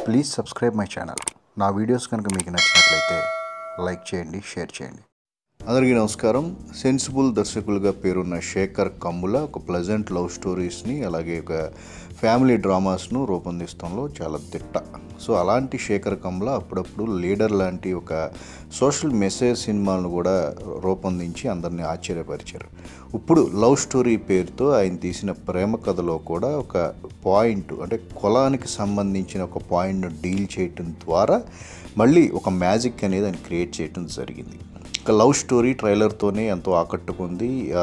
please subscribe my channel నా videos కనుక మీకు నచ్చినట్లయితే లైక్ చేయండి షేర్ చేయండి అందరికీ నమస్కారం సెన్సిబుల్ దర్శకులుగా పేరున్న శేఖర్ కమ్ముల ఒక ప్లెజెంట్ లవ్ స్టోరీస్ని అలాగే ఒక ఫ్యామిలీ డ్రామాస్ను రూపొందిస్తంలో చాలా దిట్ట సో అలాంటి శేఖర్ కమ్ముల అప్పుడప్పుడు లీడర్ లాంటి ఒక సోషల్ మెసేజ్ సినిమాలను కూడా రూపొందించి అందరినీ ఆశ్చర్యపరిచారు ఇప్పుడు లవ్ స్టోరీ పేరుతో ఆయన తీసిన ప్రేమ కథలో కూడా ఒక పాయింట్ అంటే కులానికి సంబంధించిన ఒక పాయింట్ను డీల్ చేయటం ద్వారా మళ్ళీ ఒక మ్యాజిక్ అనేది ఆయన క్రియేట్ చేయటం జరిగింది ఒక లవ్ స్టోరీ ట్రైలర్తోనే ఎంతో ఆకట్టుకుంది ఆ,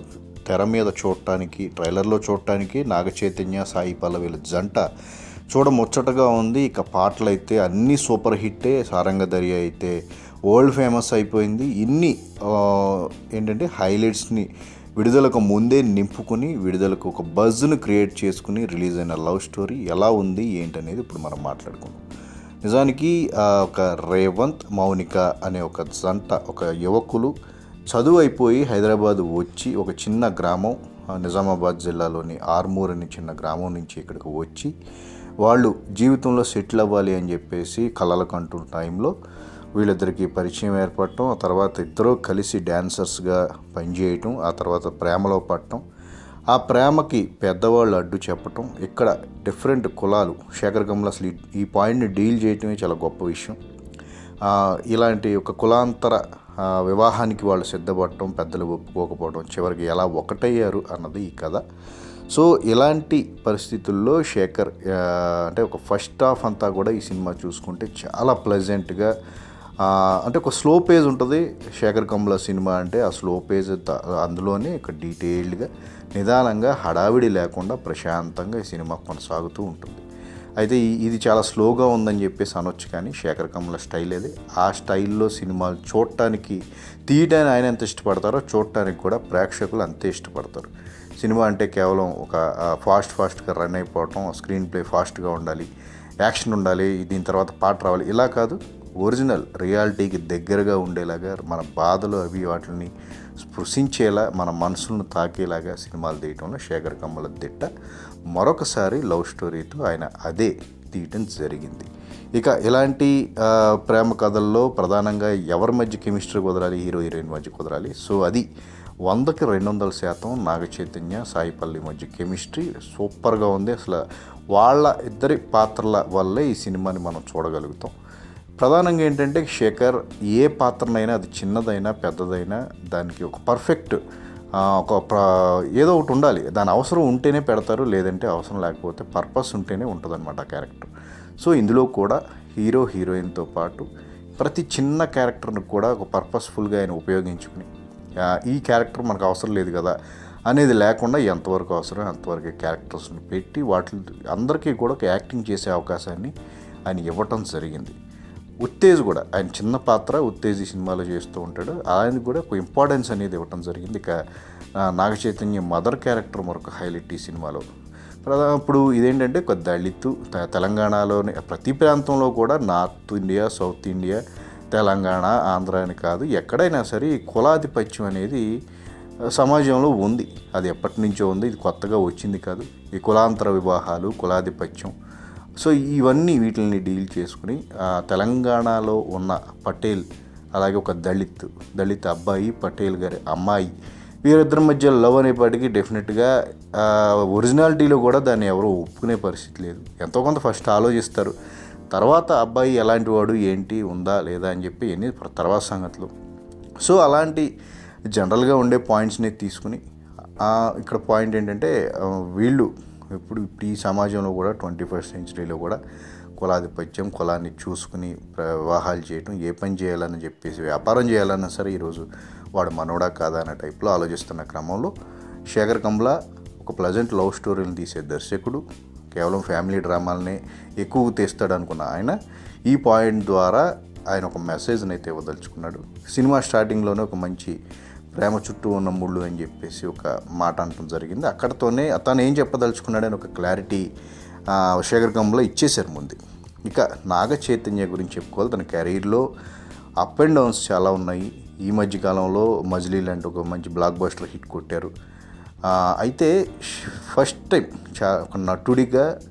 తెర మీద చూడటానికి ట్రైలర్లో చూడటానికి నాగ చైతన్య సాయి పల్లవిల జంట చూడ ముచ్చటగా ఉంది ఇక పాటలు అయితే అన్నీ సూపర్ హిట్టే సారంగధరి అయితే వరల్డ్ ఫేమస్ అయిపోయింది ఇన్ని ఆ, ఏంటంటే హైలైట్స్ని విడుదలకు ముందే నింపుకుని విడుదలకు ఒక బజ్ను క్రియేట్ చేసుకుని రిలీజ్ అయిన లవ్ స్టోరీ ఎలా ఉంది ఏంటనేది ఇప్పుడు మనం మాట్లాడుకుందాం నిజానికి ఆ, ఒక రేవంత్ మౌనిక అనే ఒక జంట ఒక యువకులు చదువు అయిపోయి హైదరాబాద్ వచ్చి ఒక చిన్న గ్రామం ఆ, నిజామాబాద్ జిల్లాలోని ఆర్మూర్ అనే చిన్న గ్రామం నుంచి ఇక్కడికి వచ్చి వాళ్ళు జీవితంలో సెటిల్ అవ్వాలి అని చెప్పేసి కలలు కంటున్న టైంలో వీళ్ళిద్దరికి పరిచయం ఏర్పడటం ఆ తర్వాత ఇద్దరూ కలిసి డాన్సర్స్గా పనిచేయటం ఆ తర్వాత ప్రేమలో పడటం ఆ ప్రేమకి పెద్దవాళ్ళు అడ్డు చెప్పటం ఇక్కడ డిఫరెంట్ కులాలు శేఖర్ కమల్ అసలు ఈ- ఈ పాయింట్ని డీల్ చేయటమే చాలా గొప్ప విషయం ఆ, ఇలాంటి ఒక కులాంతర ఆ, వివాహానికి వాళ్ళు సిద్ధపడటం పెద్దలు ఒప్పుకోకపోవడం చివరికి ఎలా ఒకటయ్యారు అన్నది ఈ కథ సో ఇలాంటి పరిస్థితుల్లో శేఖర్ ఆ, అంటే ఒక ఫస్ట్ హాఫ్ అంతా కూడా ఈ సినిమా చూసుకుంటే చాలా ప్లెజెంట్గా ఆ, అంటే ఒక స్లో పేజ్ ఉంటుంది శేఖర్ కమ్ల సినిమా అంటే ఆ స్లో పేజ్ త- అందులోనే ఒక డీటెయిల్డ్గా నిదానంగా హడావిడి లేకుండా ప్రశాంతంగా ఈ సినిమా కొనసాగుతూ ఉంటుంది అయితే ఈ- ఇది చాలా స్లోగా ఉందని చెప్పేసి అనొచ్చు కానీ శేఖర్ కమ్ల స్టైల్ అది ఆ స్టైల్లో సినిమాలు చూడటానికి తీయటానికి ఆయన ఎంత ఇష్టపడతారో చూడటానికి కూడా ప్రేక్షకులు అంతే ఇష్టపడతారు సినిమా అంటే కేవలం ఒక ఫాస్ట్ ఫాస్ట్గా రన్ అయిపోవటం స్క్రీన్ ప్లే ఫాస్ట్గా ఉండాలి యాక్షన్ ఉండాలి దీని తర్వాత పాట రావాలి ఇలా కాదు ఒరిజినల్ రియాలిటీకి దగ్గరగా ఉండేలాగా మన బాధలు అవి వాటిని స్పృశించేలా మన మనసులను తాకేలాగా సినిమాలు తీయటంలో శేఖర్ కమ్మల దిట్ట మరొకసారి లవ్ స్టోరీతో ఆయన అదే తీయటం జరిగింది ఇక ఇలాంటి ఆ, ప్రేమ కథల్లో ప్రధానంగా ఎవరి మధ్య కెమిస్ట్రీ కుదరాలి హీరో హీరోయిన్ మధ్య కుదరాలి సో అది వందకి రెండు వందల శాతం నాగ చైతన్య సాయిపల్లి మధ్య కెమిస్ట్రీ సూపర్గా ఉంది అసలు వాళ్ళ ఇద్దరి పాత్రల వల్లే ఈ సినిమాని మనం చూడగలుగుతాం ప్రధానంగా ఏంటంటే శేఖర్ ఏ పాత్రనైనా అది చిన్నదైనా పెద్దదైనా దానికి ఒక పర్ఫెక్ట్ ఆ, ఒక ప్ర- ఏదో ఒకటి ఉండాలి దాని అవసరం ఉంటేనే పెడతారు లేదంటే అవసరం లేకపోతే పర్పస్ ఉంటేనే ఉంటుంది అనమాట ఆ క్యారెక్టర్ సో ఇందులో కూడా హీరో హీరోయిన్తో పాటు ప్రతి చిన్న క్యారెక్టర్ని కూడా ఒక పర్పస్ఫుల్గా ఆయన ఉపయోగించుకుని ఆ, ఈ క్యారెక్టర్ మనకు అవసరం లేదు కదా అనేది లేకుండా ఎంతవరకు అవసరం అంతవరకు క్యారెక్టర్స్ని పెట్టి వాటి అందరికీ కూడా ఒక యాక్టింగ్ చేసే అవకాశాన్ని ఆయన ఇవ్వటం జరిగింది ఉత్తేజ్ కూడా ఆయన చిన్న పాత్ర ఉత్తేజ్ ఈ సినిమాలో చేస్తూ ఉంటాడు ఆయన కూడా ఒక ఇంపార్టెన్స్ అనేది ఇవ్వటం జరిగింది ఇక ఆ, నాగ చైతన్య మదర్ క్యారెక్టర్ మరొక హైలైట్ ఈ సినిమాలో ప్రధాన ఇప్పుడు ఇదేంటంటే ఒక దళితు త- తెలంగాణలోని ప్రతి ప్రాంతంలో కూడా north India south India Telangana Andhra అని కాదు ఎక్కడైనా సరే ఈ కులాధిపత్యం అనేది ఆ, సమాజంలో ఉంది అది ఎప్పటి నుంచో ఉంది ఇది కొత్తగా వచ్చింది కాదు ఈ కులాంతర వివాహాలు కులాధిపత్యం సో ఇవన్నీ వీటిని డీల్ చేసుకుని ఆ, తెలంగాణలో ఉన్న పటేల్ అలాగే ఒక దళిత్ దళిత్ అబ్బాయి పటేల్ గారి అమ్మాయి వీరిద్దరి మధ్య లవ్ అనేపాటికి డెఫినెట్గా ఆ, ఒరిజినాలిటీలో కూడా దాన్ని ఎవరు ఒప్పుకునే పరిస్థితి లేదు ఎంతో కొంత ఫస్ట్ ఆలోచిస్తారు తర్వాత అబ్బాయి ఎలాంటి వాడు ఏంటి ఉందా లేదా అని చెప్పి ఎన్ని తర్వాత సంగతులు సో అలాంటి జనరల్గా ఉండే పాయింట్స్ని తీసుకుని ఆ, ఇక్కడ పాయింట్ ఏంటంటే ఆ, వీళ్ళు ఇప్పుడు ఇప్పుడు ఈ సమాజంలో కూడా ట్వంటీ ఫస్ట్ సెంచరీలో కూడా కులాధిపత్యం కులాన్ని చూసుకుని ప్ర- వివాహాలు చేయటం ఏ పని చేయాలని చెప్పేసి వ్యాపారం చేయాలన్నా సరే ఈరోజు వాడు మనోడా కాదా అనే టైప్లో ఆలోచిస్తున్న క్రమంలో శేఖర్ కమ్లా ఒక ప్లజెంట్ లవ్ స్టోరీని తీసే దర్శకుడు కేవలం ఫ్యామిలీ డ్రామాలనే ఎక్కువ తీస్తాడు అనుకున్న ఆయన ఈ పాయింట్ ద్వారా ఆయన ఒక మెసేజ్ని అయితే ఇవ్వదలుచుకున్నాడు సినిమా స్టార్టింగ్లోనే ఒక మంచి ప్రేమ చుట్టూ ఉన్న ముళ్ళు అని చెప్పేసి ఒక మాట అనటం జరిగింది అక్కడతోనే అతను ఏం చెప్పదలుచుకున్నాడని ఒక క్లారిటీ ఆ, శేఖర్ కమ్లో ఇచ్చేశారు ముందు ఇక నాగ చైతన్య గురించి చెప్పుకోవాలి తన కెరీర్లో అప్ అండ్ డౌన్స్ చాలా ఉన్నాయి ఈ మధ్య కాలంలో మజిలీ లాంటి ఒక మంచి బ్లాక్ బస్టర్ హిట్ కొట్టారు ఆ, అయితే ఫస్ట్ టైం చా ఒక నటుడిగా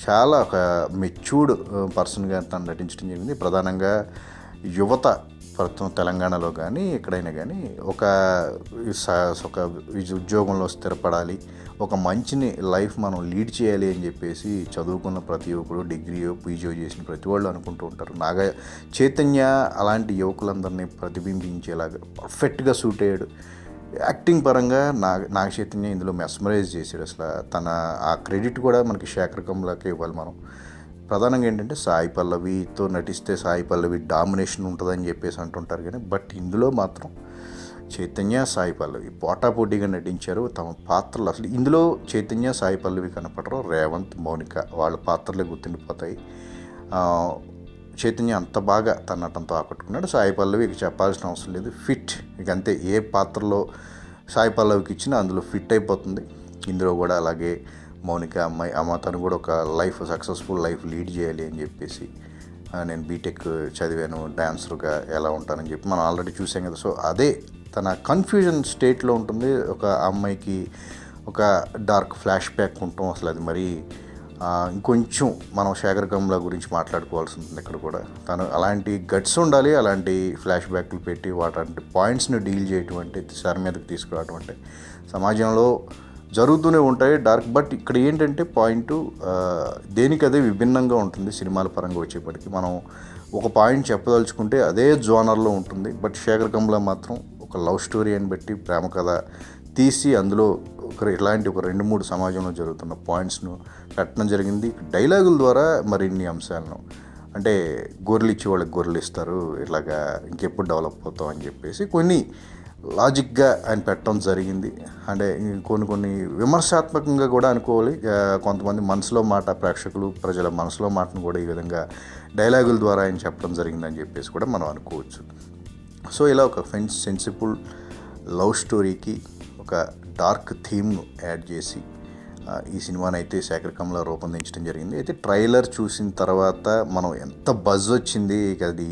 చాలా ఒక మెచ్యూర్డ్ పర్సన్గా తను నటించడం జరిగింది ప్రధానంగా యువత ప్రస్తుతం తెలంగాణలో కానీ ఎక్కడైనా కానీ ఒక స- ఒక ఉద్యోగంలో స్థిరపడాలి ఒక మంచిని లైఫ్ మనం లీడ్ చేయాలి అని చెప్పేసి చదువుకున్న ప్రతి యువకుడు డిగ్రీయో పీజీయో చేసిన ప్రతి వాళ్ళు అనుకుంటూ ఉంటారు నాగ చైతన్య అలాంటి యువకులందరినీ ప్రతిబింబించేలాగా పర్ఫెక్ట్గా సూట్ అయ్యాడు యాక్టింగ్ పరంగా నాగ నాగ చైతన్య ఇందులో మెస్మరైజ్ చేశాడు అసలు తన ఆ క్రెడిట్ కూడా మనకి శేఖర్ కమ్లాకే ఇవ్వాలి మనం ప్రధానంగా ఏంటంటే సాయి పల్లవితో నటిస్తే సాయి పల్లవి డామినేషన్ ఉంటుందని చెప్పేసి అంటుంటారు కానీ బట్ ఇందులో మాత్రం చైతన్య సాయి పల్లవి పోటాపోటీగా నటించారు తమ పాత్రలు అసలు ఇందులో చైతన్య సాయి పల్లవి కనపడరు రేవంత్ మౌనిక వాళ్ళ పాత్రలే గుర్తుండిపోతాయి ఆ, చైతన్య అంత బాగా తన నటనతో ఆకట్టుకున్నాడు సాయి పల్లవి ఇక చెప్పాల్సిన అవసరం లేదు ఫిట్ ఇక అంతే ఏ పాత్రలో సాయి పల్లవికి ఇచ్చినా అందులో ఫిట్ అయిపోతుంది ఇందులో కూడా అలాగే మౌనిక అమ్మాయి అమ్మ తను కూడా ఒక లైఫ్ సక్సెస్ఫుల్ లైఫ్ లీడ్ చేయాలి అని చెప్పేసి ఆ, నేను బీటెక్ చదివాను డాన్సర్గా ఎలా ఉంటానని చెప్పి మనం ఆల్రెడీ చూసాం కదా సో అదే తన కన్ఫ్యూజన్ స్టేట్లో ఉంటుంది ఒక అమ్మాయికి ఒక డార్క్ ఫ్లాష్ బ్యాక్ ఉంటాం అసలు అది మరీ ఆ, ఇంకొంచెం మనం శేఖర్ కమ్లా గురించి మాట్లాడుకోవాల్సి ఉంటుంది ఇక్కడ కూడా తను అలాంటి గట్స్ ఉండాలి అలాంటి ఫ్లాష్ బ్యాక్లు పెట్టి వాటి పాయింట్స్ని డీల్ చేయటం అంటే సార్ మీదకి తీసుకురావడం అంటే సమాజంలో జరుగుతూనే ఉంటాయి డార్క్ బట్ ఇక్కడ ఏంటంటే పాయింట్ దేనికి అదే విభిన్నంగా ఉంటుంది సినిమాల పరంగా వచ్చేప్పటికి మనం ఒక పాయింట్ చెప్పదలుచుకుంటే అదే జోనర్లో ఉంటుంది బట్ శేఖర్ కమ్లా మాత్రం ఒక లవ్ స్టోరీ అని బట్టి ప్రేమ కథ తీసి అందులో ఒక ఇలాంటి ఒక రెండు మూడు సమాజంలో జరుగుతున్న పాయింట్స్ను పెట్టడం జరిగింది డైలాగుల ద్వారా మరిన్ని అంశాలను అంటే గొర్రెలు ఇచ్చి వాళ్ళకి గొర్రెలు ఇస్తారు ఇట్లాగా ఇంకెప్పుడు డెవలప్ అవుతాం అని చెప్పేసి కొన్ని లాజిక్గా ఆయన పెట్టడం జరిగింది అంటే కొన్ని కొన్ని విమర్శాత్మకంగా కూడా అనుకోవాలి ఆ, కొంతమంది మనసులో మాట ప్రేక్షకులు ప్రజల మనసులో మాటను కూడా ఈ విధంగా డైలాగుల ద్వారా ఆయన చెప్పడం జరిగిందని చెప్పేసి కూడా మనం అనుకోవచ్చు సో ఇలా ఒక ఫెన్స్ సెన్సిబుల్ లవ్ స్టోరీకి ఒక డార్క్ థీమ్ను యాడ్ చేసి ఆ, ఈ సినిమాని అయితే శేఖర్ కమల రూపొందించడం జరిగింది అయితే ట్రైలర్ చూసిన తర్వాత మనం ఎంత బజ్ వచ్చింది ఇక అది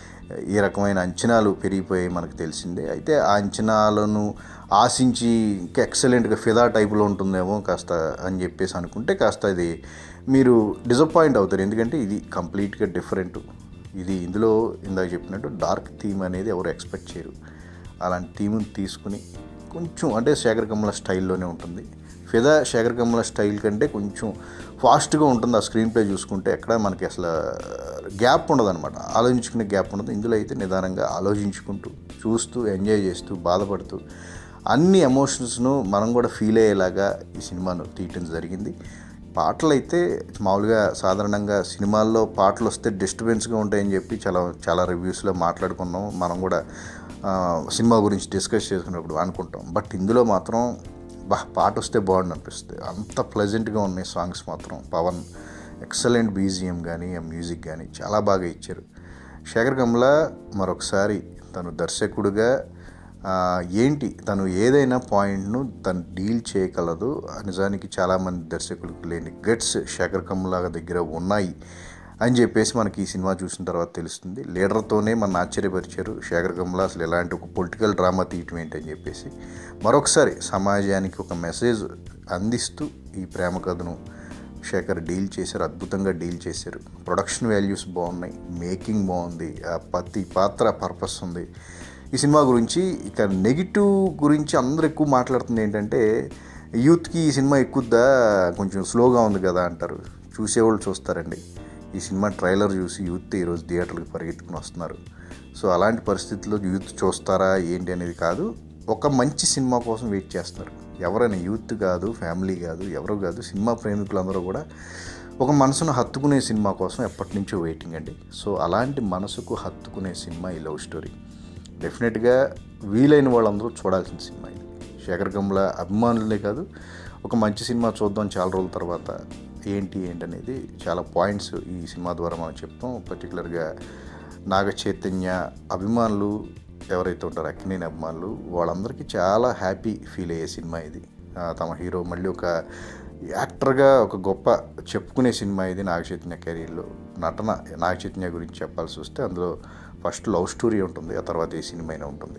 ఈ రకమైన అంచనాలు పెరిగిపోయాయి మనకు తెలిసిందే అయితే ఆ అంచనాలను ఆశించి ఇంకా ఎక్సలెంట్గా ఫిదా టైప్లో ఉంటుందేమో కాస్త అని చెప్పేసి అనుకుంటే కాస్త ఇది మీరు డిసప్పాయింట్ అవుతారు ఎందుకంటే ఇది కంప్లీట్గా డిఫరెంట్ ఇది ఇందులో ఇందాక చెప్పినట్టు డార్క్ థీమ్ అనేది ఎవరు ఎక్స్పెక్ట్ చేయరు అలాంటి థీమ్ని తీసుకుని కొంచెం అంటే శేఖర్ కమల స్టైల్లోనే ఉంటుంది ఫిదా శేఖర్ కమల స్టైల్ కంటే కొంచెం ఫాస్ట్గా ఉంటుంది ఆ స్క్రీన్ ప్లే చూసుకుంటే ఎక్కడ మనకి అసలు గ్యాప్ ఉండదు అనమాట ఆలోచించుకునే గ్యాప్ ఉండదు ఇందులో అయితే నిదానంగా ఆలోచించుకుంటూ చూస్తూ ఎంజాయ్ చేస్తూ బాధపడుతూ అన్ని ఎమోషన్స్ను మనం కూడా ఫీల్ అయ్యేలాగా ఈ సినిమాను తీయటం జరిగింది పాటలు అయితే మామూలుగా సాధారణంగా సినిమాల్లో పాటలు వస్తే డిస్టర్బెన్స్గా ఉంటాయని చెప్పి చాలా చాలా రివ్యూస్లో మాట్లాడుకున్నాం మనం కూడా ఆ, సినిమా గురించి డిస్కస్ చేసుకున్నప్పుడు అనుకుంటాం బట్ ఇందులో మాత్రం బా పాట వస్తే బాగుండు అనిపిస్తుంది అంత ప్లెజెంట్గా ఉన్నాయి సాంగ్స్ మాత్రం పవన్ ఎక్సలెంట్ బీజిఎం కానీ ఆ మ్యూజిక్ కానీ చాలా బాగా ఇచ్చారు శేఖర్ కమల మరొకసారి తను దర్శకుడుగా ఆ, ఏంటి తను ఏదైనా పాయింట్ను తను డీల్ చేయగలదు నిజానికి చాలామంది దర్శకులకు లేని గట్స్ శేఖర్ కమ్లాగా దగ్గర ఉన్నాయి అని చెప్పేసి మనకి ఈ సినిమా చూసిన తర్వాత తెలుస్తుంది లీడర్తోనే మన ఆశ్చర్యపరిచారు శేఖర్ కమ్లా అసలు ఎలాంటి ఒక పొలిటికల్ డ్రామా తీయటం ఏంటి అని చెప్పేసి మరొకసారి సమాజానికి ఒక మెసేజ్ అందిస్తూ ఈ ప్రేమ కథను శేఖర్ డీల్ చేశారు అద్భుతంగా డీల్ చేశారు ప్రొడక్షన్ వాల్యూస్ బాగున్నాయి మేకింగ్ బాగుంది ఆ ప్రతి పాత్ర పర్పస్ ఉంది ఈ సినిమా గురించి ఇక నెగిటివ్ గురించి అందరూ ఎక్కువ మాట్లాడుతుంది ఏంటంటే యూత్కి ఈ సినిమా ఎక్కుద్దా కొంచెం స్లోగా ఉంది కదా అంటారు చూసేవాళ్ళు చూస్తారండి ఈ సినిమా ట్రైలర్ చూసి యూత్ ఈరోజు థియేటర్కి పరిగెత్తుకుని వస్తున్నారు సో అలాంటి పరిస్థితుల్లో యూత్ చూస్తారా ఏంటి అనేది కాదు ఒక మంచి సినిమా కోసం వెయిట్ చేస్తున్నారు ఎవరైనా యూత్ కాదు ఫ్యామిలీ కాదు ఎవరు కాదు సినిమా ప్రేమికులందరూ కూడా ఒక మనసును హత్తుకునే సినిమా కోసం ఎప్పటి నుంచో వెయిటింగ్ అండి సో అలాంటి మనసుకు హత్తుకునే సినిమా ఈ లవ్ స్టోరీ డెఫినెట్గా వీలైన వాళ్ళందరూ చూడాల్సిన సినిమా ఇది శేఖర్ కమ్ల అభిమానులనే కాదు ఒక మంచి సినిమా చూద్దాం చాలా రోజుల తర్వాత ఏంటి ఏంటి అనేది చాలా పాయింట్స్ ఈ సినిమా ద్వారా మనం చెప్తాం పర్టికులర్గా నాగ చైతన్య అభిమానులు ఎవరైతే ఉంటారో అక్కినేని అభిమానులు వాళ్ళందరికీ చాలా హ్యాపీ ఫీల్ అయ్యే సినిమా ఇది ఆ, తమ హీరో మళ్ళీ ఒక యాక్టర్గా ఒక గొప్ప చెప్పుకునే సినిమా ఇది నాగ చైతన్య కెరీర్లో నటన నాగ చైతన్య గురించి చెప్పాల్సి వస్తే అందులో ఫస్ట్ లవ్ స్టోరీ ఉంటుంది ఆ తర్వాత ఈ సినిమా అయినా ఉంటుంది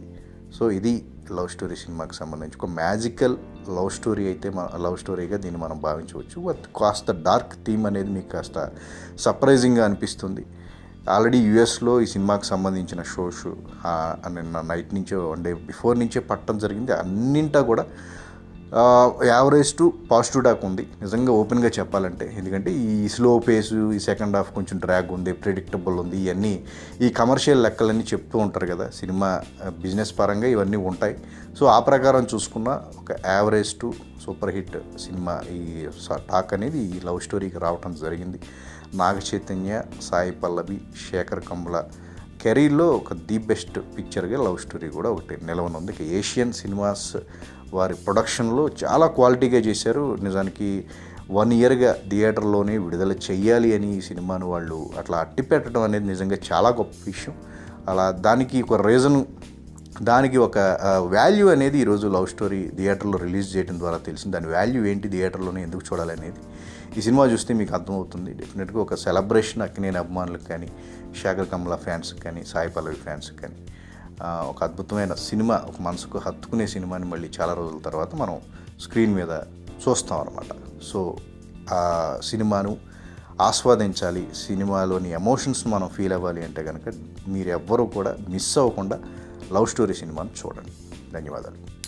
సో ఇది లవ్ స్టోరీ సినిమాకి సంబంధించి ఒక మ్యాజికల్ లవ్ స్టోరీ అయితే మన లవ్ స్టోరీగా దీన్ని మనం భావించవచ్చు బట్ కాస్త డార్క్ థీమ్ అనేది మీకు కాస్త సర్ప్రైజింగ్గా అనిపిస్తుంది ఆల్రెడీ యుఎస్లో ఈ సినిమాకి సంబంధించిన షోస్ నిన్న నైట్ నుంచే వన్ డే బిఫోర్ నుంచే పట్టడం జరిగింది అన్నింటా కూడా యావరేజ్ టు పాజిటివ్ డాక్ ఉంది నిజంగా ఓపెన్గా చెప్పాలంటే ఎందుకంటే ఈ స్లో పేసు ఈ సెకండ్ హాఫ్ కొంచెం డ్రాగ్ ఉంది ప్రిడిక్టబుల్ ఉంది ఇవన్నీ ఈ కమర్షియల్ లెక్కలన్నీ చెప్తూ ఉంటారు కదా సినిమా బిజినెస్ పరంగా ఇవన్నీ ఉంటాయి సో ఆ ప్రకారం చూసుకున్న ఒక యావరేజ్ టు సూపర్ హిట్ సినిమా ఈ టాక్ అనేది ఈ లవ్ స్టోరీకి రావటం జరిగింది నాగ చైతన్య సాయి పల్లవి శేఖర్ కమ్ల కెరీర్లో ఒక ది బెస్ట్ పిక్చర్గా లవ్ స్టోరీ కూడా ఒకటి నిలవనుంది ఇక ఏషియన్ సినిమాస్ వారి ప్రొడక్షన్లో చాలా క్వాలిటీగా చేశారు నిజానికి వన్ ఇయర్గా థియేటర్లోనే విడుదల చెయ్యాలి అని ఈ సినిమాను వాళ్ళు అట్లా అట్టి పెట్టడం అనేది నిజంగా చాలా గొప్ప విషయం అలా దానికి ఒక రీజన్ దానికి ఒక వాల్యూ అనేది ఈరోజు లవ్ స్టోరీ థియేటర్లో రిలీజ్ చేయడం ద్వారా తెలిసింది దాని వాల్యూ ఏంటి థియేటర్లోనే ఎందుకు చూడాలి అనేది ఈ సినిమా చూస్తే మీకు అర్థమవుతుంది డెఫినెట్గా ఒక సెలబ్రేషన్ అక్కినేని అభిమానులకు కానీ శేఖర్ కమల ఫ్యాన్స్కి కానీ సాయి పల్లవి ఫ్యాన్స్కి కానీ ఆ, ఒక అద్భుతమైన సినిమా ఒక మనసుకు హత్తుకునే సినిమాని మళ్ళీ చాలా రోజుల తర్వాత మనం స్క్రీన్ మీద చూస్తాం అనమాట సో ఆ సినిమాను ఆస్వాదించాలి సినిమాలోని ఎమోషన్స్ మనం ఫీల్ అవ్వాలి అంటే కనుక మీరు ఎవ్వరూ కూడా మిస్ అవ్వకుండా లవ్ స్టోరీ సినిమాను చూడండి ధన్యవాదాలు